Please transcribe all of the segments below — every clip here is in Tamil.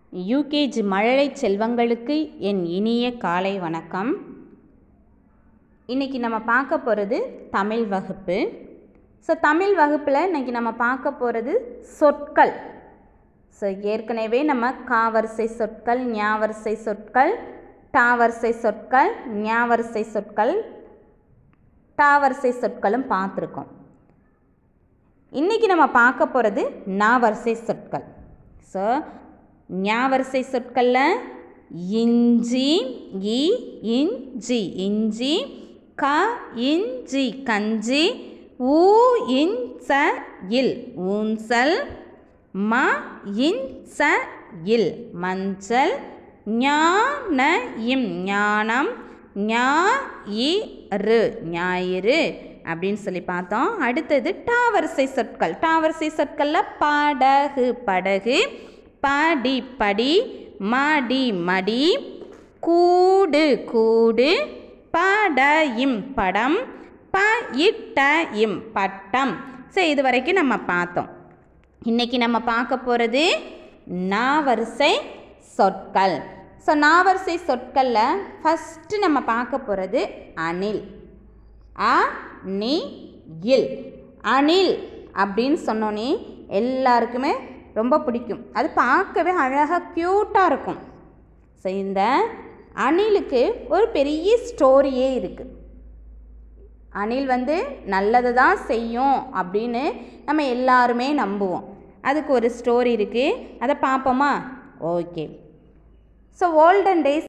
யூகேஜி மழலை செல்வங்களுக்கு என் இனிய காலை வணக்கம் இன்றைக்கி நம்ம பார்க்க போகிறது தமிழ் வகுப்பு ஸோ தமிழ் வகுப்பில் இன்றைக்கி நம்ம பார்க்க போகிறது சொற்கள் ஸோ ஏற்கனவே நம்ம காவரிசை சொற்கள் ஞாவரிசை சொற்கள் டாவரிசை சொற்கள் ஞாவரிசை சொற்கள் டாவரிசை சொற்களும் பார்த்துருக்கோம் இன்றைக்கி நம்ம பார்க்க போகிறது நாவரிசை சொற்கள் ஸோ ஞாவரிசை சொற்களில் இஞ்சி இ இஞ்சி இஞ்சி க இஞ்சி கஞ்சி ஊ இன் ச இல் ஊன்சல் ம இன் ச இல் மஞ்சள் ஞான இம் ஞானம் ஞா இ ரு ஞாயிறு அப்படின்னு சொல்லி பார்த்தோம் அடுத்தது டாவரிசை சொற்கள் டாவரிசை சொற்களில் படகு படகு படி படி மடி மடி கூடு கூடு பட இம் படம் ப இட்ட இம் பட்டம் ஸோ இது வரைக்கும் நம்ம பார்த்தோம் இன்றைக்கி நம்ம பார்க்க போகிறது நாவரிசை சொற்கள் ஸோ நாவரிசை சொற்களில் ஃபஸ்ட்டு நம்ம பார்க்க போகிறது அணில் அ நி இல் அணில் அப்படின்னு சொன்னோன்னே எல்லாருக்குமே ரொம்ப பிடிக்கும் அது பார்க்கவே அழகாக க்யூட்டாக இருக்கும் ஸோ இந்த அணிலுக்கு ஒரு பெரிய ஸ்டோரியே இருக்குது அணில் வந்து நல்லது தான் செய்யும் அப்படின்னு நம்ம எல்லாருமே நம்புவோம் அதுக்கு ஒரு ஸ்டோரி இருக்குது அதை பார்ப்போமா okay so olden days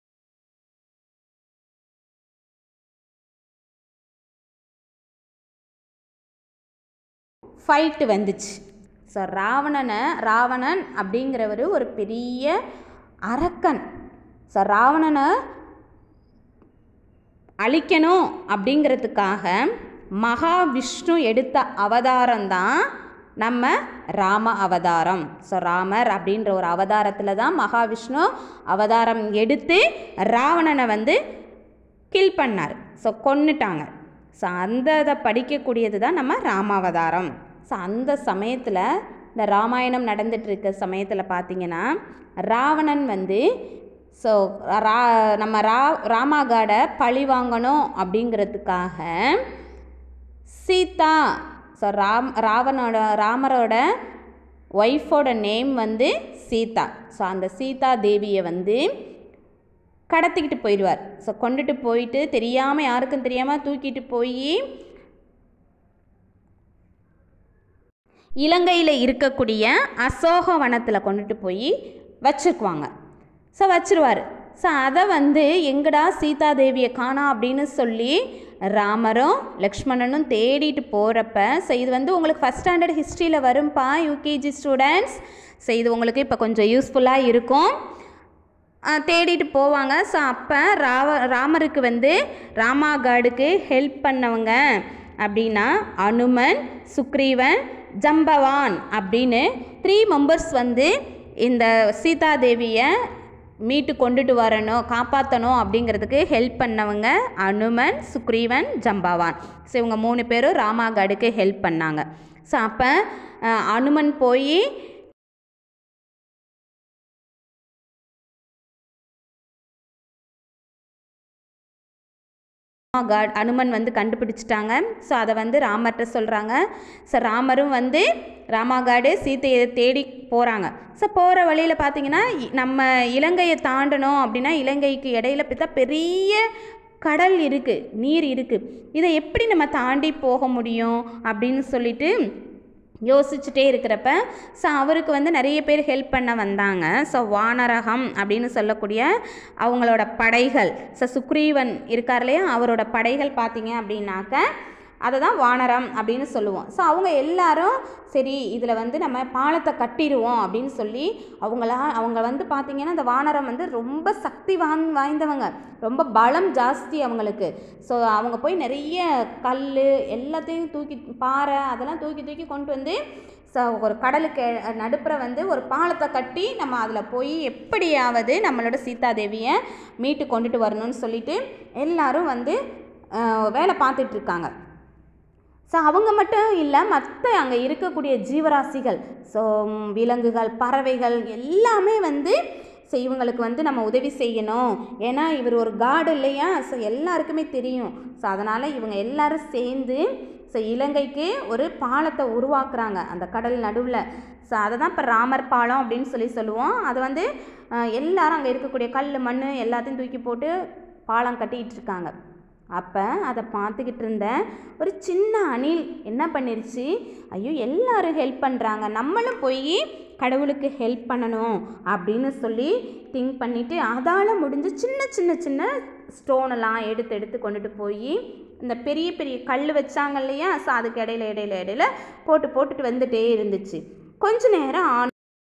fight வந்துச்சு ஸோ ராவணனை ராவணன் அப்படிங்கிறவர் ஒரு பெரிய அரக்கன் ஸோ ராவணனை அழிக்கணும் அப்படிங்கிறதுக்காக மகாவிஷ்ணு எடுத்த அவதாரம் தான் நம்ம ராம அவதாரம் ஸோ ராமர் அப்படின்ற ஒரு அவதாரத்தில் தான் மகாவிஷ்ணு அவதாரம் எடுத்து ராவணனை வந்து கில் பண்ணார் ஸோ கொன்னுட்டாங்க ஸோ அந்த இதை படிக்கக்கூடியது தான் நம்ம ராமாவதாரம் ஸோ அந்த சமயத்தில் இந்த ராமாயணம் நடந்துட்டு இருக்க சமயத்தில் பார்த்தீங்கன்னா ராவணன் வந்து ஸோ ரா நம்ம ரா ராமாகாடை பழி வாங்கணும் அப்படிங்கிறதுக்காக சீதா ஸோ ராம் ராவனோட ராமரோட ஒய்ஃபோட நேம் வந்து சீதா ஸோ அந்த சீதா தேவியை வந்து கடத்திக்கிட்டு போயிடுவார் ஸோ கொண்டுட்டு போயிட்டு தெரியாமல் யாருக்கும் தெரியாமல் தூக்கிட்டு போய் இலங்கையில் இருக்கக்கூடிய அசோக வனத்தில் கொண்டுட்டு போய் வச்சுக்குவாங்க ஸோ வச்சுருவார் ஸோ அதை வந்து எங்கடா சீதாதேவியை காணா அப்படின்னு சொல்லி ராமரும் லக்ஷ்மணனும் தேடிட்டு போகிறப்ப ஸோ இது வந்து உங்களுக்கு ஃபஸ்ட் ஸ்டாண்டர்ட் ஹிஸ்ட்ரியில் வரும்பா யூகேஜி ஸ்டூடெண்ட்ஸ் ஸோ இது உங்களுக்கு இப்போ கொஞ்சம் யூஸ்ஃபுல்லாக இருக்கும் தேடிட்டு போவாங்க ஸோ அப்போ ராவ ராமருக்கு வந்து ராமாகாடுக்கு ஹெல்ப் பண்ணவங்க அப்படின்னா அனுமன் சுக்ரீவன் ஜம்பவான் அப்படின்னு த்ரீ மெம்பர்ஸ் வந்து இந்த சீதாதேவியை மீட்டு கொண்டுட்டு வரணும் காப்பாற்றணும் அப்படிங்கிறதுக்கு ஹெல்ப் பண்ணவங்க அனுமன் சுக்ரீவன் ஜம்பவான் ஸோ இவங்க மூணு பேரும் ராமாகாடுக்கு ஹெல்ப் பண்ணாங்க ஸோ அப்போ அனுமன் போய் காட் அனுமன் வந்து கண்டுபிடிச்சிட்டாங்க ஸோ அதை வந்து ராமர்கிட்ட சொல்கிறாங்க ஸோ ராமரும் வந்து ராமாகாடு சீத்தையை தேடி போகிறாங்க ஸோ போகிற வழியில் பார்த்தீங்கன்னா நம்ம இலங்கையை தாண்டணும் அப்படின்னா இலங்கைக்கு இடையில பார்த்தா பெரிய கடல் இருக்குது நீர் இருக்குது இதை எப்படி நம்ம தாண்டி போக முடியும் அப்படின்னு சொல்லிட்டு யோசிச்சுட்டே இருக்கிறப்ப ஸோ அவருக்கு வந்து நிறைய பேர் ஹெல்ப் பண்ண வந்தாங்க ஸோ வானரகம் அப்படின்னு சொல்லக்கூடிய அவங்களோட படைகள் ஸோ சுக்ரீவன் இருக்கார் இல்லையா அவரோட படைகள் பார்த்தீங்க அப்படின்னாக்க அதை தான் வானரம் அப்படின்னு சொல்லுவோம் ஸோ அவங்க எல்லாரும் சரி இதில் வந்து நம்ம பாலத்தை கட்டிடுவோம் அப்படின்னு சொல்லி அவங்களா அவங்க வந்து பார்த்திங்கன்னா இந்த வானரம் வந்து ரொம்ப சக்தி வாங் வாய்ந்தவங்க ரொம்ப பலம் ஜாஸ்தி அவங்களுக்கு ஸோ அவங்க போய் நிறைய கல் எல்லாத்தையும் தூக்கி பாறை அதெல்லாம் தூக்கி தூக்கி கொண்டு வந்து ஸோ ஒரு கடலுக்கு நடுப்புற வந்து ஒரு பாலத்தை கட்டி நம்ம அதில் போய் எப்படியாவது நம்மளோட சீதாதேவியை மீட்டு கொண்டுட்டு வரணும்னு சொல்லிட்டு எல்லாரும் வந்து வேலை பார்த்துட்ருக்காங்க ஸோ அவங்க மட்டும் இல்லை மற்ற அங்கே இருக்கக்கூடிய ஜீவராசிகள் ஸோ விலங்குகள் பறவைகள் எல்லாமே வந்து ஸோ இவங்களுக்கு வந்து நம்ம உதவி செய்யணும் ஏன்னா இவர் ஒரு காடு இல்லையா ஸோ எல்லாருக்குமே தெரியும் ஸோ அதனால் இவங்க எல்லாரும் சேர்ந்து ஸோ இலங்கைக்கு ஒரு பாலத்தை உருவாக்குறாங்க அந்த கடல் நடுவில் ஸோ அதை தான் இப்போ ராமர் பாலம் அப்படின்னு சொல்லி சொல்லுவோம் அது வந்து அஹ், எல்லாரும் அங்கே இருக்கக்கூடிய கல் மண் எல்லாத்தையும் தூக்கி போட்டு பாலம் கட்டிக்கிட்டு இருக்காங்க அப்போ அதை பார்த்துக்கிட்டு இருந்த ஒரு சின்ன அணில் என்ன பண்ணிருச்சு ஐயோ எல்லாரும் ஹெல்ப் பண்ணுறாங்க நம்மளும் போய் கடவுளுக்கு ஹெல்ப் பண்ணணும் அப்படின்னு சொல்லி திங்க் பண்ணிவிட்டு அதால் முடிஞ்ச சின்ன சின்ன சின்ன ஸ்டோனெல்லாம் எடுத்து எடுத்து கொண்டுட்டு போய் இந்த பெரிய பெரிய கல் வச்சாங்க இல்லையா ஸோ அதுக்கு இடையில இடையில இடையில போட்டு போட்டுட்டு வந்துட்டே இருந்துச்சு கொஞ்ச நேரம் ஆன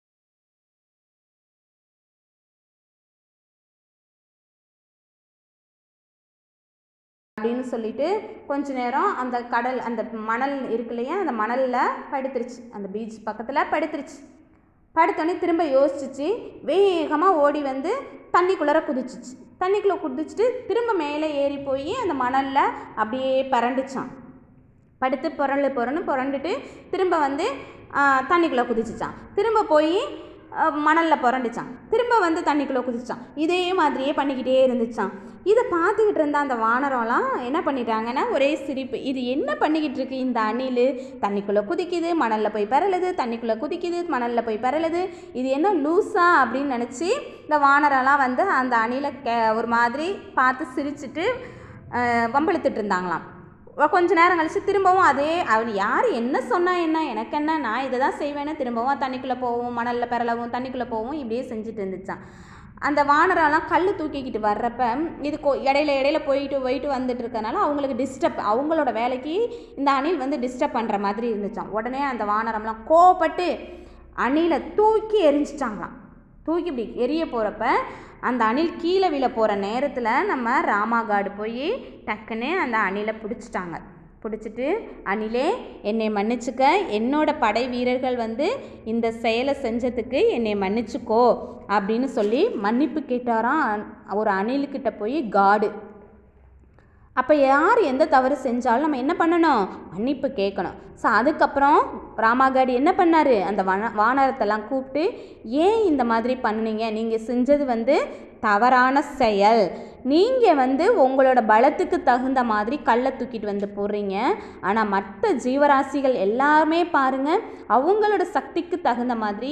அப்படின்னு சொல்லிட்டு கொஞ்ச நேரம் அந்த கடல் அந்த மணல் இருக்கு இல்லையா அந்த மணலில் படுத்துருச்சு அந்த பீச் பக்கத்தில் படுத்துருச்சு படுத்தோடனே திரும்ப யோசிச்சிச்சு வேகமாக ஓடி வந்து தண்ணிக்குள்ளார குதிச்சிச்சு தண்ணிக்குள்ளே குதிச்சுட்டு திரும்ப மேலே ஏறி போய் அந்த மணலில் அப்படியே பரண்டுச்சான் படுத்து புரளு புரண்டு புரண்டுட்டு திரும்ப வந்து தண்ணிக்குள்ளே குதிச்சிச்சான் திரும்ப போய் மணலில் புரண்டுச்சான் திரும்ப வந்து தண்ணிக்குள்ளே குதிச்சான் இதே மாதிரியே பண்ணிக்கிட்டே இருந்துச்சான் இதை பார்த்துக்கிட்டு இருந்த அந்த வானரம்லாம் என்ன பண்ணிட்டாங்கன்னா ஒரே சிரிப்பு இது என்ன பண்ணிக்கிட்டு இருக்கு இந்த அணில் தண்ணிக்குள்ளே குதிக்குது மணலில் போய் பரலுது தண்ணிக்குள்ளே குதிக்குது மணலில் போய் பரலுது இது என்ன லூஸா அப்படின்னு நினச்சி இந்த வானரெல்லாம் வந்து அந்த அணிலை கே ஒரு மாதிரி பார்த்து சிரிச்சிட்டு அஹ், வம்பிழுத்துட்டு இருந்தாங்களாம் ஒ- கொஞ்ச நேரம் கழிச்சு திரும்பவும் அதே அவன் யார் என்ன சொன்னா என்ன எனக்கு என்ன நான் இதை தான் செய்வேன்னு திரும்பவும் தண்ணிக்குள்ளே போவோம் மணலில் பெறலவும் தண்ணிக்குள்ளே போவோம் இப்படியே செஞ்சுட்டு இருந்துச்சான் அந்த வானரெல்லாம் கல் தூக்கிக்கிட்டு வர்றப்ப இது கொ இடையில இடையில போயிட்டு போயிட்டு வந்துட்டு இருக்கனால அவங்களுக்கு டிஸ்டர்ப் அவங்களோட வேலைக்கு இந்த அணில் வந்து டிஸ்டர்ப் பண்ணுற மாதிரி இருந்துச்சான் உடனே அந்த வானரம்லாம் கோவப்பட்டு அணிலை தூக்கி எரிஞ்சிட்டாங்களாம் தூக்கி இப்படி எரிய போகிறப்ப அந்த அணில் கீழே விழ போகிற நேரத்தில் நம்ம ராமாகாடு போய் டக்குன்னு அந்த அணிலை பிடிச்சிட்டாங்க பிடிச்சிட்டு அணிலே என்னை மன்னிச்சுக்க என்னோட படை வீரர்கள் வந்து இந்த செயலை செஞ்சதுக்கு என்னை மன்னிச்சுக்கோ அப்படின்னு சொல்லி மன்னிப்பு கேட்டாராம் ஒரு அணில்கிட்ட போய் காடு அப்போ யார் எந்த தவறு செஞ்சாலும் நம்ம என்ன பண்ணணும் மன்னிப்பு கேட்கணும் ஸோ அதுக்கப்புறம் ராமாகாடி என்ன பண்ணார் அந்த வன வானரத்தெல்லாம் கூப்பிட்டு ஏன் இந்த மாதிரி பண்ணுனீங்க நீங்கள் செஞ்சது வந்து தவறான செயல் நீங்கள் வந்து உங்களோட பலத்துக்கு தகுந்த மாதிரி கல்லை தூக்கிட்டு வந்து போடுறீங்க ஆனால் மற்ற ஜீவராசிகள் எல்லாருமே பாருங்கள் அவங்களோட சக்திக்கு தகுந்த மாதிரி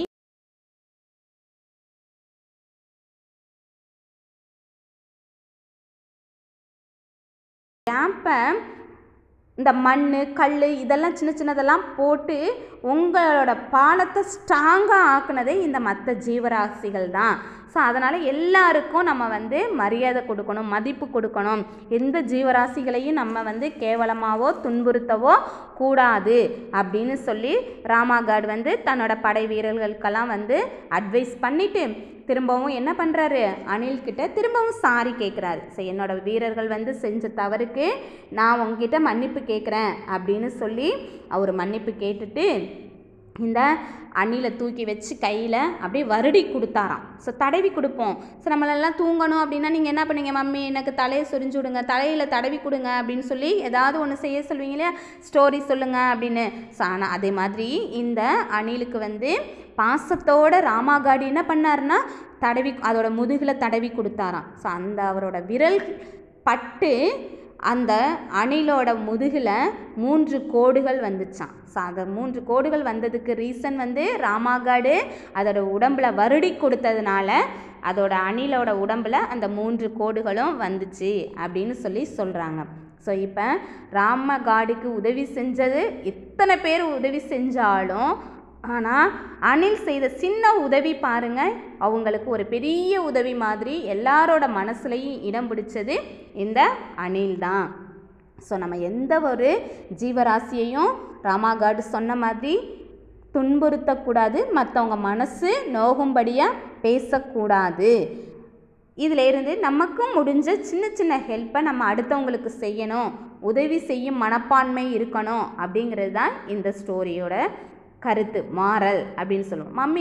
கேம்பை இந்த மண் கல் இதெல்லாம் சின்ன சின்னதெல்லாம் போட்டு உங்களோட பாலத்தை ஸ்ட்ராங்காக ஆக்குனதே இந்த மற்ற ஜீவராசிகள் தான் ஸோ அதனால் எல்லாருக்கும் நம்ம வந்து மரியாதை கொடுக்கணும் மதிப்பு கொடுக்கணும் எந்த ஜீவராசிகளையும் நம்ம வந்து கேவலமாவோ துன்புறுத்தவோ கூடாது அப்படின்னு சொல்லி ராமாகாட் வந்து தன்னோட படை வீரர்களுக்கெல்லாம் வந்து அட்வைஸ் பண்ணிட்டு திரும்பவும் என்ன பண்ணுறாரு அனில்கிட்ட திரும்பவும் சாரி கேட்குறாரு ஸோ என்னோட வீரர்கள் வந்து செஞ்ச தவறுக்கு நான் உங்ககிட்ட மன்னிப்பு கேட்குறேன் அப்படின்னு சொல்லி அவர் மன்னிப்பு கேட்டுட்டு இந்த அணிலை தூக்கி வச்சு கையில் அப்படியே வருடி கொடுத்தாராம் ஸோ தடவி கொடுப்போம் ஸோ நம்மளெல்லாம் தூங்கணும் அப்படின்னா நீங்கள் என்ன பண்ணீங்க மம்மி எனக்கு தலையை சொரிஞ்சு விடுங்க தலையில் தடவி கொடுங்க அப்படின்னு சொல்லி ஏதாவது ஒன்று செய்ய சொல்லுவீங்க இல்லையா ஸ்டோரி சொல்லுங்க அப்படின்னு ஸோ ஆனால் அதே மாதிரி இந்த அணிலுக்கு வந்து பாசத்தோட ராமாகாடி என்ன பண்ணாருன்னா தடவி அதோட முதுகில் தடவி கொடுத்தாராம் ஸோ அந்த அவரோட விரல் பட்டு அந்த அணிலோட முதுகில் மூன்று கோடுகள் வந்துச்சான் ஸோ அந்த மூன்று கோடுகள் வந்ததுக்கு ரீசன் வந்து ராமாகாடு அதோட உடம்புல வருடி கொடுத்ததுனால அதோட அணிலோட உடம்புல அந்த மூன்று கோடுகளும் வந்துச்சு அப்படின்னு சொல்லி சொல்கிறாங்க ஸோ இப்போ ராமகாடுக்கு உதவி செஞ்சது இத்தனை பேர் உதவி செஞ்சாலும் ஆனால் அனில் செய்த சின்ன உதவி பாருங்க அவங்களுக்கு ஒரு பெரிய உதவி மாதிரி எல்லாரோட மனசுலையும் இடம் பிடிச்சது இந்த அணில் தான் ஸோ நம்ம எந்த ஒரு ஜீவராசியையும் ராமாகாடு சொன்ன மாதிரி துன்புறுத்தக்கூடாது மற்றவங்க மனசு நோகும்படியாக பேசக்கூடாது இதில் இருந்து நமக்கும் முடிஞ்ச சின்ன சின்ன ஹெல்ப்பை நம்ம அடுத்தவங்களுக்கு செய்யணும் உதவி செய்யும் மனப்பான்மை இருக்கணும் அப்படிங்கிறது தான் இந்த ஸ்டோரியோட கருத்து மாறல் அப்படின்னு சொல்லுவோம் மம்மி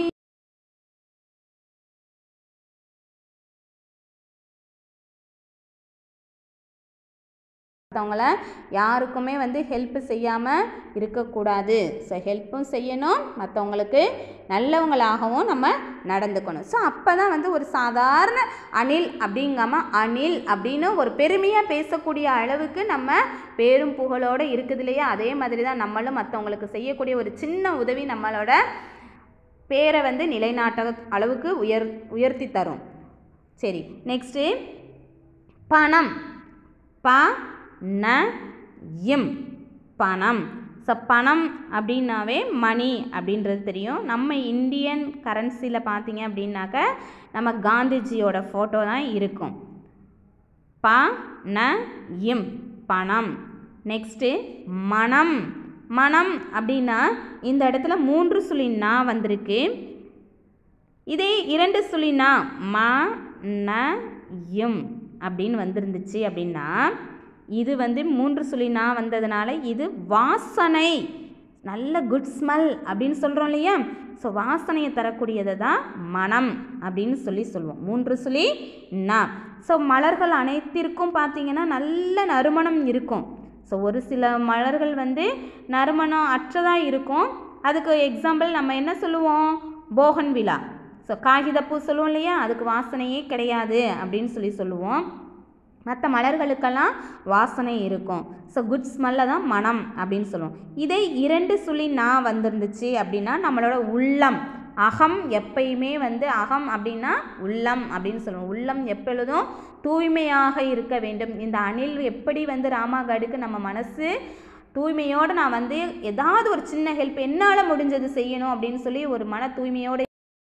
மற்றவங்கள யாருக்குமே வந்து ஹெல்ப் செய்யாமல் இருக்கக்கூடாது ஸோ ஹெல்ப்பும் செய்யணும் மற்றவங்களுக்கு நல்லவங்களாகவும் நம்ம நடந்துக்கணும் ஸோ அப்போ தான் வந்து ஒரு சாதாரண அணில் அப்படிங்காம அணில் அப்படின்னு ஒரு பெருமையாக பேசக்கூடிய அளவுக்கு நம்ம பேரும் புகழோடு இருக்குது இல்லையா அதே மாதிரி தான் நம்மளும் மற்றவங்களுக்கு செய்யக்கூடிய ஒரு சின்ன உதவி நம்மளோட பேரை வந்து நிலைநாட்ட அளவுக்கு உயர் உயர்த்தி தரும் சரி நெக்ஸ்ட்டு பணம் ப ந இம் பணம் ஸோ பணம் அப்படின்னாவே மணி அப்படின்றது தெரியும் நம்ம இந்தியன் கரன்சியில் பார்த்தீங்க அப்படின்னாக்க நம்ம காந்திஜியோட ஃபோட்டோ தான் இருக்கும் ப ந இம் பணம் நெக்ஸ்ட்டு மனம் மனம் அப்படின்னா இந்த இடத்துல மூன்று சுழி நா வந்திருக்கு இதே இரண்டு சுழி நா ம ந இம் அப்படின்னு வந்திருந்துச்சு அப்படின்னா இது வந்து மூன்று சுழி நா வந்ததுனால இது வாசனை நல்ல குட் ஸ்மெல் அப்படின்னு சொல்கிறோம் இல்லையா ஸோ வாசனையை தரக்கூடியதை தான் மனம் அப்படின்னு சொல்லி சொல்லுவோம் மூன்று சுழி நா ஸோ மலர்கள் அனைத்திற்கும் பார்த்தீங்கன்னா நல்ல நறுமணம் இருக்கும் ஸோ ஒரு சில மலர்கள் வந்து நறுமணம் அற்றதாக இருக்கும் அதுக்கு எக்ஸாம்பிள் நம்ம என்ன சொல்லுவோம் போகன் விழா ஸோ காகிதப்பூ சொல்லுவோம் இல்லையா அதுக்கு வாசனையே கிடையாது அப்படின்னு சொல்லி சொல்லுவோம் மற்ற மலர்களுக்கெல்லாம் வாசனை இருக்கும் ஸோ குட் ஸ்மெல்ல தான் மனம் அப்படின்னு சொல்லுவோம் இதே இரண்டு சுழி நான் வந்திருந்துச்சு அப்படின்னா நம்மளோட உள்ளம் அகம் எப்பயுமே வந்து அகம் அப்படின்னா உள்ளம் அப்படின்னு சொல்லுவோம் உள்ளம் எப்பொழுதும் தூய்மையாக இருக்க வேண்டும் இந்த அணில் எப்படி வந்து ராமாகாடுக்கு நம்ம மனசு தூய்மையோடு நான் வந்து ஏதாவது ஒரு சின்ன ஹெல்ப் என்னால் முடிஞ்சது செய்யணும் அப்படின்னு சொல்லி ஒரு மன தூய்மையோடு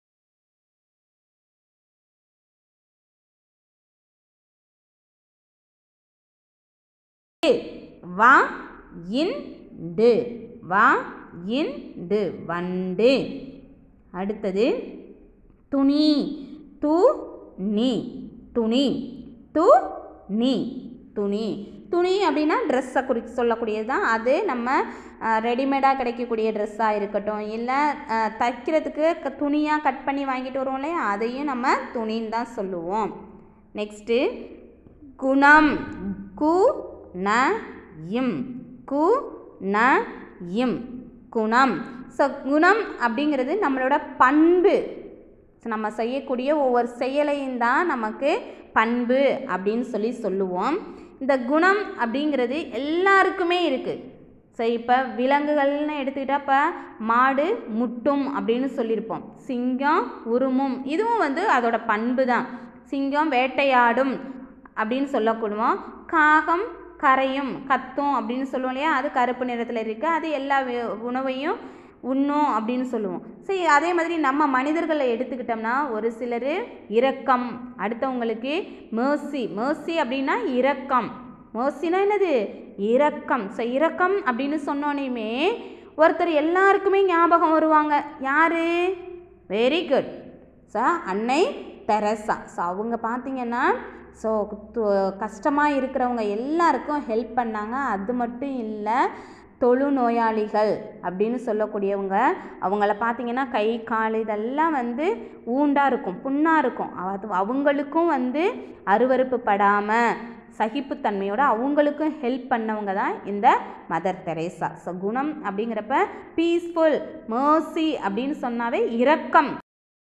வா இன் டு வா இன் டு வண்டு அடுத்தது துணி து நீ துணி து நீ துணி துணி அப்படின்னா ட்ரெஸ்ஸை குறி சொல்லக்கூடியது தான் அது நம்ம ரெடிமேடாக கிடைக்கக்கூடிய ட்ரெஸ்ஸாக இருக்கட்டும் இல்லை தைக்கிறதுக்கு க துணியாக கட் பண்ணி வாங்கிட்டு வருவோம் இல்லையா அதையும் நம்ம துணின்னு தான் சொல்லுவோம் நெக்ஸ்ட்டு குணம் கு ந இம் கு ந இம் குணம் ஸோ குணம் அப்படிங்கிறது நம்மளோட பண்பு ஸோ நம்ம செய்யக்கூடிய ஒவ்வொரு செயலையும் தான் நமக்கு பண்பு அப்படின்னு சொல்லி சொல்லுவோம் இந்த குணம் அப்படிங்கிறது எல்லாருக்குமே இருக்குது ஸோ இப்போ விலங்குகள்னு எடுத்துக்கிட்டால் இப்போ மாடு முட்டும் அப்படின்னு சொல்லியிருப்போம் சிங்கம் உருமும் இதுவும் வந்து அதோட பண்பு தான் சிங்கம் வேட்டையாடும் அப்படின்னு சொல்லக்கூடுவோம் காகம் கரையும் கத்தும் அப்படின்னு சொல்லுவோம் இல்லையா அது கருப்பு நிறத்தில் இருக்குது அது எல்லா வி- உணவையும் உண்ணும் அப்படின்னு சொல்லுவோம் சரி அதே மாதிரி நம்ம மனிதர்களை எடுத்துக்கிட்டோம்னா ஒரு சிலர் இரக்கம் அடுத்தவங்களுக்கு மேர்சி மேர்சி அப்படின்னா இரக்கம் மேர்சினா என்னது இரக்கம் ஸோ இரக்கம் அப்படின்னு சொன்னோனையுமே ஒருத்தர் எல்லாருக்குமே ஞாபகம் வருவாங்க யாரு வெரி குட் ஸோ அன்னை தெரசா ஸோ அவங்க பார்த்தீங்கன்னா ஸோ கஷ்டமாக இருக்கிறவங்க எல்லாருக்கும் ஹெல்ப் பண்ணாங்க அது மட்டும் இல்லை தொழுநோயாளிகள் அப்படின்னு சொல்லக்கூடியவங்க அவங்கள பார்த்தீங்கன்னா கை கால் இதெல்லாம் வந்து ஊண்டாக இருக்கும் புண்ணாக இருக்கும் அது அவங்களுக்கும் வந்து அருவருப்பு படாமல் சகிப்புத்தன்மையோட அவங்களுக்கும் ஹெல்ப் பண்ணவங்க தான் இந்த மதர் தெரேசா ஸோ குணம் அப்படிங்கிறப்ப பீஸ்ஃபுல் mercy அப்படின்னு சொன்னாவே இரக்கம்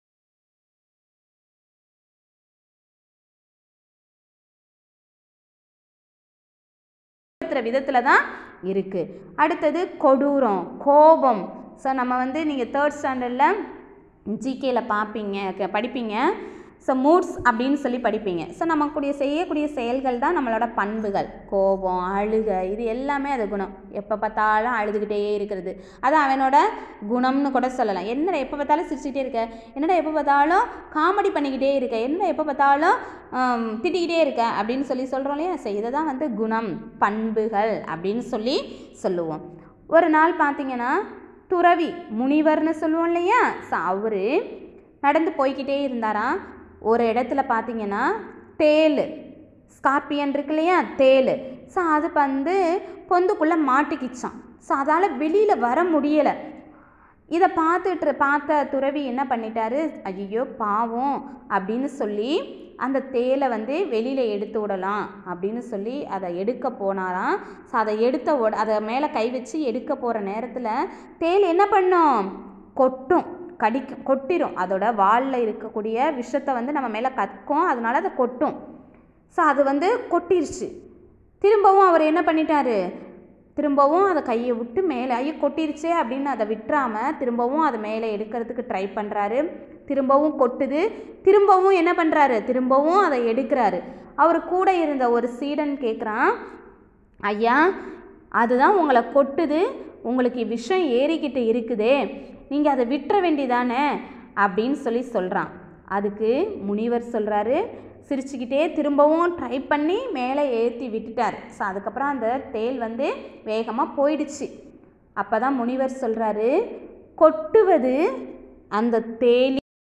விதத்தில் தான் இருக்குது அடுத்தது கொடூரம் கோபம் ஸோ நம்ம வந்து நீங்கள் தேர்ட் ஸ்டாண்டர்டில் ஜிகேல பார்ப்பீங்க க- படிப்பீங்க ஸோ மூட்ஸ் அப்படின்னு சொல்லி படிப்பீங்க ஸோ நமக்குடைய செய்யக்கூடிய செயல்கள் தான் நம்மளோட பண்புகள் கோபம் அழுக இது எல்லாமே அது குணம் எப்போ பார்த்தாலும் அழுதுகிட்டே இருக்கிறது அது அவனோட குணம்னு கூட சொல்லலாம் என்னடா எப்போ பார்த்தாலும் சிரிச்சுக்கிட்டே இருக்க என்னடா எப்போ பார்த்தாலும் காமெடி பண்ணிக்கிட்டே இருக்க என்னடா எப்போ பார்த்தாலும் ஆம், திட்டிக்கிட்டே இருக்க அப்படின்னு சொல்லி சொல்கிறோம் இல்லையா ஸோ இதை தான் வந்து குணம் பண்புகள் அப்படின்னு சொல்லி சொல்லுவோம் ஒரு நாள் பார்த்தீங்கன்னா துறவி முனிவர்னு சொல்லுவோம் இல்லையா ஸோ அவர் நடந்து போய்க்கிட்டே இருந்தாராம் ஒரு இடத்துல பார்த்தீங்கன்னா தேள் ஸ்கார்பியன் இருக்கு இல்லையா தேள் ஸோ அது வந்து பொந்துக்குள்ளே மாட்டிக்கிச்சான் ஸோ அதால் வெளியில் வர முடியலை இதை பார்த்துட்டு பார்த்த துறவி என்ன பண்ணிட்டாரு ஐயோ பாவம் அப்படின்னு சொல்லி அந்த தேலை வந்து வெளியில் எடுத்து விடலாம் அப்படின்னு சொல்லி அதை எடுக்க போனாராம் ஸோ அதை எடுத்த உட அதை மேலே கை வச்சு எடுக்க போகிற நேரத்தில் தேல் என்ன பண்ணும் கொட்டும் கடிக்கும் கொட்டிரும் அதோட வாலில் இருக்கக்கூடிய விஷத்தை வந்து நம்ம மேலே கக்கும் அதனால அதை கொட்டும் ஸோ அது வந்து கொட்டிருச்சு திரும்பவும் அவர் என்ன பண்ணிட்டாரு திரும்பவும் அதை கையை விட்டு மேலே ஐயோ கொட்டிருச்சே அப்படின்னு அதை விட்டுறாமல் திரும்பவும் அதை மேலே எடுக்கிறதுக்கு ட்ரை பண்ணுறாரு திரும்பவும் கொட்டுது திரும்பவும் என்ன பண்ணுறாரு திரும்பவும் அதை எடுக்கிறாரு அவர் கூட இருந்த ஒரு சீடன் கேட்குறான் ஐயா அதுதான் உங்களை கொட்டுது உங்களுக்கு விஷம் ஏறிக்கிட்டு இருக்குதே நீங்கள் அதை விட்டுற வேண்டியதானே அப்படின்னு சொல்லி சொல்கிறான் அதுக்கு முனிவர் சொல்கிறாரு சிரிச்சுக்கிட்டே திரும்பவும் ட்ரை பண்ணி மேலே ஏற்றி விட்டுட்டார் ஸோ அதுக்கப்புறம் அந்த தேல் வந்து வேகமாக போயிடுச்சு அப்போ தான் முனிவர் சொல்கிறாரு கொட்டுவது அந்த தேலி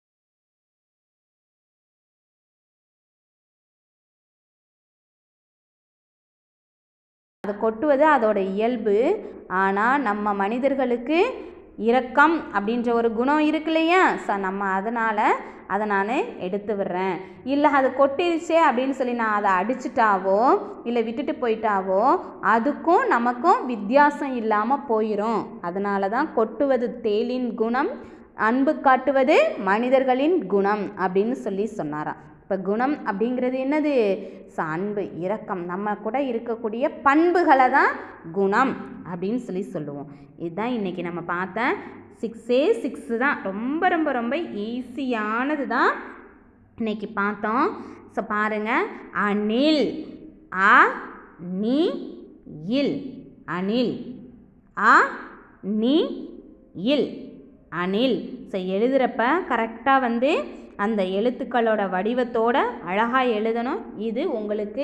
அது கொட்டுவது அதோட இயல்பு ஆனால் நம்ம மனிதர்களுக்கு இரக்கம் அப்படின்ற ஒரு குணம் இருக்கு இல்லையா ஸோ நம்ம அதனால் அதை நான் எடுத்து விடுறேன் இல்லை அது கொட்டிருச்சே அப்படின்னு சொல்லி நான் அதை அடிச்சிட்டாவோ இல்லை விட்டுட்டு போயிட்டாவோ அதுக்கும் நமக்கும் வித்தியாசம் இல்லாமல் போயிடும் அதனால தான் கொட்டுவது தேலின் குணம் அன்பு காட்டுவது மனிதர்களின் குணம் அப்படின்னு சொல்லி சொன்னாராம் இப்போ குணம் அப்படிங்கிறது என்னது ஸோ அன்பு இரக்கம் நம்ம கூட இருக்கக்கூடிய பண்புகளை தான் குணம் அப்படின்னு சொல்லி சொல்லுவோம் இதுதான் இன்றைக்கி நம்ம பார்த்த சிக்ஸே சிக்ஸு தான் ரொம்ப ரொம்ப ரொம்ப ஈஸியானது தான் இன்னைக்கு பார்த்தோம் ஸோ பாருங்கள் அணில் அ நீ இல் அணில் அ நீ இல் அணில் ஸோ எழுதுகிறப்ப கரெக்டாக வந்து அந்த எழுத்துக்களோட வடிவத்தோட அழகாக எழுதணும் இது உங்களுக்கு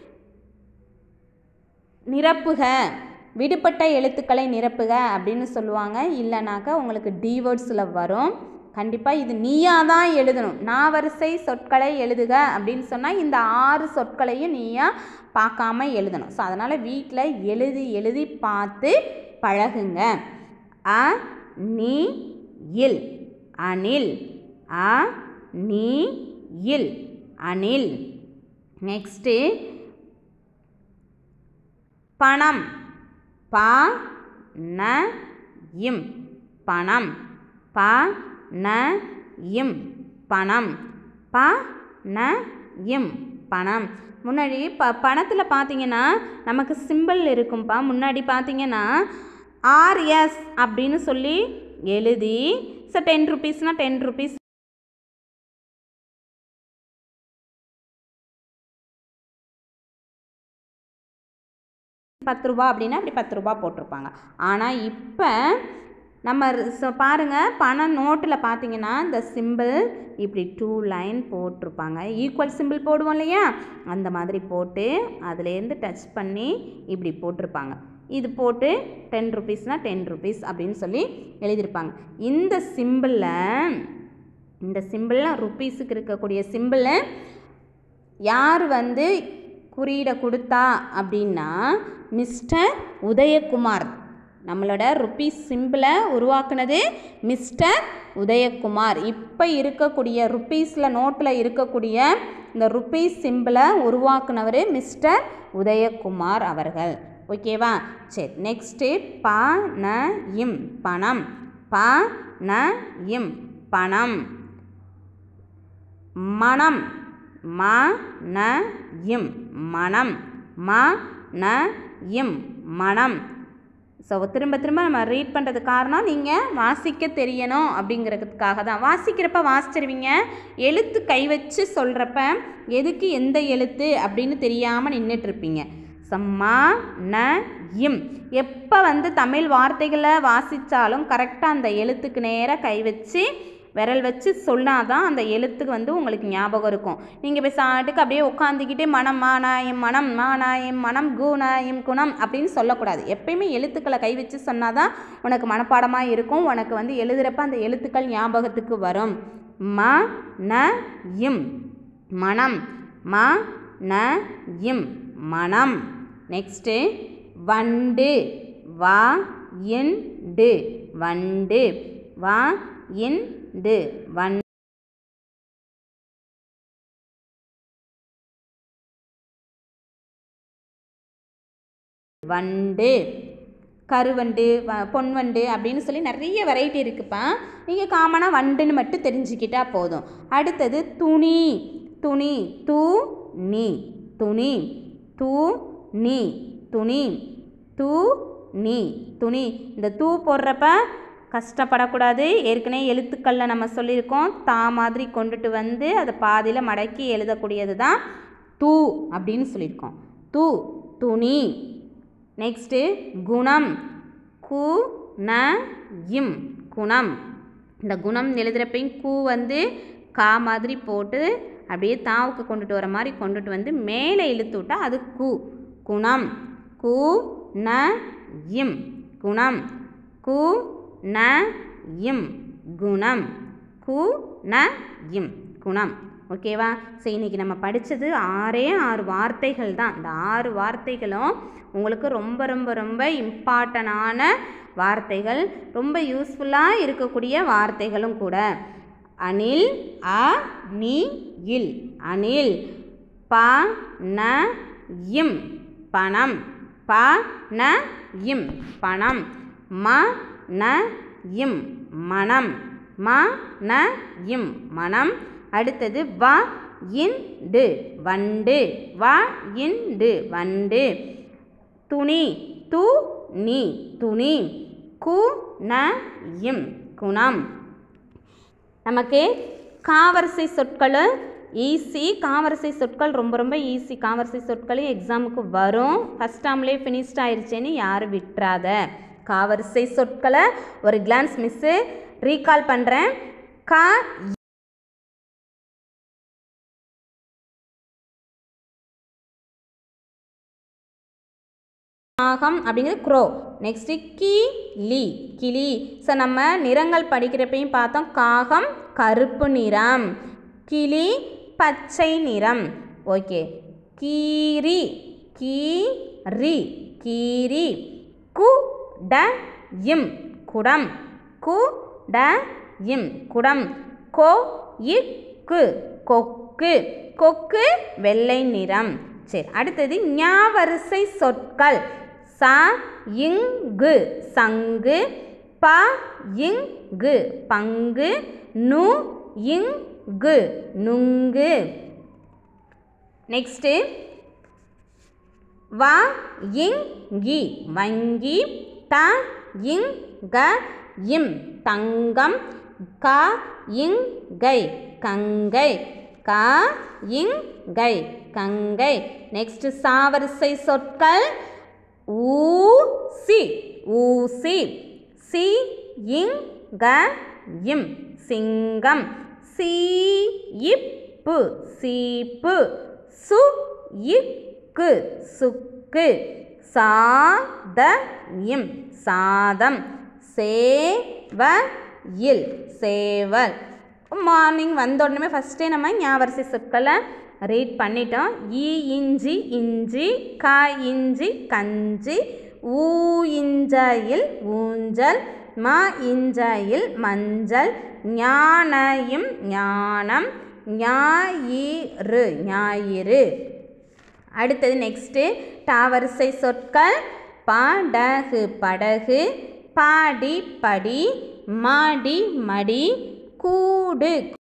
நிரப்புக விடுபட்ட எழுத்துக்களை நிரப்புக அப்படின்னு சொல்லுவாங்க இல்லைனாக்கா உங்களுக்கு டீவேர்ட்ஸில் வரும் கண்டிப்பாக இது நீயா தான் எழுதணும் நான் வரிசை சொற்களை எழுதுக அப்படின்னு சொன்னால் இந்த ஆறு சொற்களையும் நீயா பார்க்காம எழுதணும் ஸோ அதனால் வீட்டில் எழுதி எழுதி பார்த்து பழகுங்க அ நீ இல் அணில் அ நீ இல் அணில் நெக்ஸ்ட்டு பணம் ப ந இம் பணம் ப ந இம் பணம் ப ந இம் பணம் முன்னாடி ப பணத்தில் பார்த்தீங்கன்னா நமக்கு சிம்பிள் இருக்கும்ப்பா முன்னாடி பார்த்தீங்கன்னா ஆர்எஸ் அப்படின்னு சொல்லி எழுதி ஸோ டென் ருபீஸ்னால் டென் ருபீஸ் பத்து ரூபா அப்படின்னா அப்படி பத்து ரூபா போட்டிருப்பாங்க ஆனால் இப்போ நம்ம ஸோ பாருங்கள் பணம் நோட்டில் பார்த்தீங்கன்னா இந்த சிம்பிள் இப்படி டூ லைன் போட்டிருப்பாங்க ஈக்குவல் சிம்பிள் போடுவோம் இல்லையா அந்த மாதிரி போட்டு அதுலேருந்து டச் பண்ணி இப்படி போட்டிருப்பாங்க இது போட்டு டென் ருபீஸ்னால் டென் ருபீஸ் அப்படின்னு சொல்லி எழுதியிருப்பாங்க இந்த சிம்பிளில் இந்த சிம்பிளில் ருப்பீஸுக்கு இருக்கக்கூடிய சிம்பிளை யார் வந்து குறியீடை கொடுத்தா அப்படின்னா மிஸ்டர் உதயகுமார் நம்மளோட ருப்பீஸ் சிம்பிளை உருவாக்குனது மிஸ்டர் உதயகுமார் இப்போ இருக்கக்கூடிய ருப்பீஸில் நோட்டில் இருக்கக்கூடிய இந்த ருப்பீஸ் சிம்பிளை உருவாக்குனவர் மிஸ்டர் உதயகுமார் அவர்கள் ஓகேவா சரி நெக்ஸ்ட்டு ப ந இம் பணம் ப ந இம் பணம் மனம் ம ந இம் மனம் ம ந இம் மனம் ஸோ திரும்ப திரும்ப நம்ம ரீட் பண்ணுறது காரணம் நீங்கள் வாசிக்க தெரியணும் அப்படிங்கிறதுக்காக தான் வாசிக்கிறப்ப வாசிச்சிருவீங்க எழுத்து கை வச்சு சொல்கிறப்ப எதுக்கு எந்த எழுத்து அப்படின்னு தெரியாமல் நின்றுட்டுருப்பீங்க சம்மா ந இம் எப்போ வந்து தமிழ் வார்த்தைகளை வாசித்தாலும் கரெக்டாக அந்த எழுத்துக்கு நேராக கை வச்சு விரல் வச்சு சொன்னாதான் அந்த எழுத்துக்கு வந்து உங்களுக்கு ஞாபகம் இருக்கும் நீங்கள் போய் சாட்டுக்கு அப்படியே உட்காந்துக்கிட்டே மனம் மானாயம் மனம் மானாயம் மனம் குணாயம் குணம் அப்படின்னு சொல்லக்கூடாது எப்பயுமே எழுத்துக்களை கை வச்சு சொன்னாதான் உனக்கு மனப்பாடமாக இருக்கும் உனக்கு வந்து எழுதுகிறப்ப அந்த எழுத்துக்கள் ஞாபகத்துக்கு வரும் ம ந இம் மனம் ம ந இம் மனம் நெக்ஸ்ட்டு வண்டு வா இன் டு வண்டு வா இன் டு வன் வண்டு கருவண்டு வ- பொன்வண்டு அப்படின்னு சொல்லி நிறைய வெரைட்டி இருக்குப்பா நீங்கள் காமனாக வண்டுன்னு மட்டும் தெரிஞ்சுக்கிட்டா போதும் அடுத்தது துணி துணி தூ நீ துணி தூ நீ துணி தூ நீ துணி இந்த தூ போடுறப்ப கஷ்டப்படக்கூடாது ஏற்கனவே எழுத்துக்களில் நம்ம சொல்லியிருக்கோம் தா மாதிரி கொண்டுட்டு வந்து அதை பாதியில் மடக்கி எழுதக்கூடியது தான் தூ அப்படின்னு சொல்லியிருக்கோம் தூ துணி நெக்ஸ்ட்டு குணம் கு ந இம் குணம் இந்த குணம் எழுதுகிறப்பையும் கூ வந்து கா மாதிரி போட்டு அப்படியே தாவுக்கு கொண்டுட்டு வர மாதிரி கொண்டுட்டு வந்து மேலே இழுத்து விட்டா அது கு குணம் கு ந இம் குணம் கு ந இம் குணம் கு ந இம் குணம் ஓகேவா சரி இன்னைக்கு நம்ம படித்தது ஆறே ஆறு வார்த்தைகள் தான் இந்த ஆறு வார்த்தைகளும் உங்களுக்கு ரொம்ப ரொம்ப ரொம்ப இம்பார்ட்டனான வார்த்தைகள் ரொம்ப யூஸ்ஃபுல்லாக இருக்கக்கூடிய வார்த்தைகளும் கூட அணில் அ நீ இல் அணில் ப ந இம் பணம் ப ந இம் பணம் ம ந இம் மனம் ம ந இம் மனம் அடுத்தது வ இண்டு வண்டு வ இண்டு வண்டு துணி து நீ துணி கு ந இம் குணம் நமக்கு காவரிசை சொற்கள் ஈஸி காவரிசை சொற்கள் ரொம்ப ரொம்ப ஈஸி காவரிசை சொற்களும் எக்ஸாமுக்கு வரும் ஃபஸ்ட் டேர்ம்லேயே ஃபினிஷ்ட் ஆயிடுச்சேன்னு யாரும் விட்டுறாத காவரிசை சொற்களை ஒரு கிளான்ஸ் மிஸ்ஸு ரீகால் பண்ணுறேன் கா நாகம் அப்படிங்கிறது க்ரோ நெக்ஸ்ட்டு கிளி கிளி ஸோ நம்ம நிறங்கள் படிக்கிறப்பையும் பார்த்தோம் காகம் கருப்பு நிறம் கிளி பச்சை நிறம் ஓகே கீரி கீரி கீரி கு ட இம் குடம் கு ட இம் குடம் கோ இக்கு கொக்கு கொக்கு வெள்ளை நிறம் சரி அடுத்தது ஞாவரிசை சொற்கள் ச இங்கு சங்கு ப இங்கு பங்கு நு இங்கு நுங்கு நெக்ஸ்ட்டு வ இங்கி வங்கி த இங்க இம் தங்கம் க இங்கை கங்கை க இங்கை கங்கை நெக்ஸ்ட் சாவரிசை சொற்கள் ஊசி ஊசி சி இங்க இம் சிங்கம் சீ இப்பு சீப்பு சு இக்கு சுக்கு சாத இம் சாதம் சேவ இல் சேவல் மார்னிங் வந்த உடனே ஃபஸ்ட்டே நம்ம ஞாபரிசை சொற்களை ரீட் பண்ணிட்டோம் ஈ இஞ்சி இஞ்சி கா இஞ்சி கஞ்சி ஊ இஞ்சையில் ஊஞ்சல் மா இஞ்சையில் மஞ்சள் ஞானயும் ஞானம் ஞாயிறு ஞாயிறு அடுத்தது நெக்ஸ்ட்டு டாவரிசை சொற்கள் படகு படகு பாடி படி மாடி மடி கூடு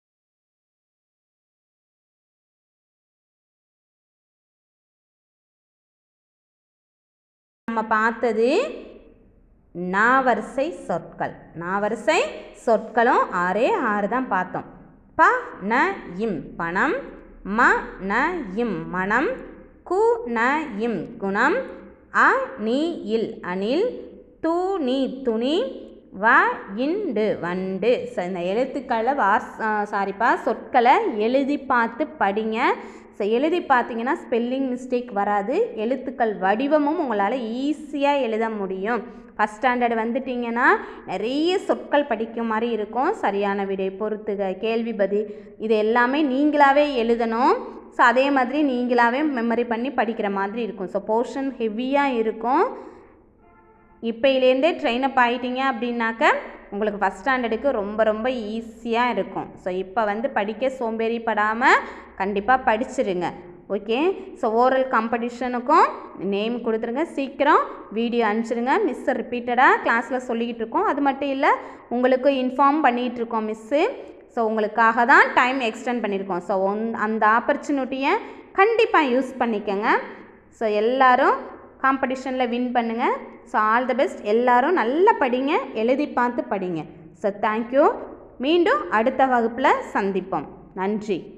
நம்ம பார்த்தது நாவரிசை சொற்கள் நாவரிசை சொற்களும் ஆறே ஆறு தான் பார்த்தோம் ப ந இம் பணம் ம ந இம் மனம் கு ந இம் குணம் அ நீ இல் அணில் து நீ துணி வ இண்டு வண்டு ஸோ இந்த எழுத்துக்களை வாஸ் சாரிப்பா சொற்களை எழுதி பார்த்து படிங்க ஸோ எழுதி பார்த்தீங்கன்னா ஸ்பெல்லிங் மிஸ்டேக் வராது எழுத்துக்கள் வடிவமும் உங்களால் ஈஸியாக எழுத முடியும் ஃபஸ்ட் ஸ்டாண்டர்ட் வந்துட்டிங்கன்னா நிறைய சொற்கள் படிக்கும் மாதிரி இருக்கும் சரியான விடை பொறுத்துக கேள்வி பதில் இது எல்லாமே நீங்களாகவே எழுதணும் ஸோ அதே மாதிரி நீங்களாகவே மெமரி பண்ணி படிக்கிற மாதிரி இருக்கும் ஸோ போர்ஷன் ஹெவியாக இருக்கும் இப்போயிலேருந்தே ட்ரெயின் அப் ஆகிட்டீங்க அப்படின்னாக்க உங்களுக்கு ஃபஸ்ட் ஸ்டாண்டர்டுக்கு ரொம்ப ரொம்ப ஈஸியாக இருக்கும் ஸோ இப்போ வந்து படிக்க சோம்பேறிப்படாமல் கண்டிப்பாக படிச்சிருங்க ஓகே ஸோ ஓரல் காம்படிஷனுக்கும் நேம் கொடுத்துருங்க சீக்கிரம் வீடியோ அனுப்பிச்சிடுங்க மிஸ்ஸை ரிப்பீட்டடாக கிளாஸில் சொல்லிக்கிட்டு இருக்கோம் அது மட்டும் இல்லை உங்களுக்கு இன்ஃபார்ம் பண்ணிகிட்டு இருக்கோம் மிஸ்ஸு ஸோ உங்களுக்காக தான் டைம் எக்ஸ்டெண்ட் பண்ணியிருக்கோம் ஸோ அந்த ஆப்பர்ச்சுனிட்டியை கண்டிப்பாக யூஸ் பண்ணிக்கோங்க ஸோ எல்லாரும் காம்படிஷனில் வின் பண்ணுங்கள் ஸோ ஆல் தி பெஸ்ட் எல்லாரும் நல்லா படிங்க எழுதி பார்த்து படிங்க ஸோ தேங்க்யூ மீண்டும் அடுத்த வகுப்பில் சந்திப்போம் நன்றி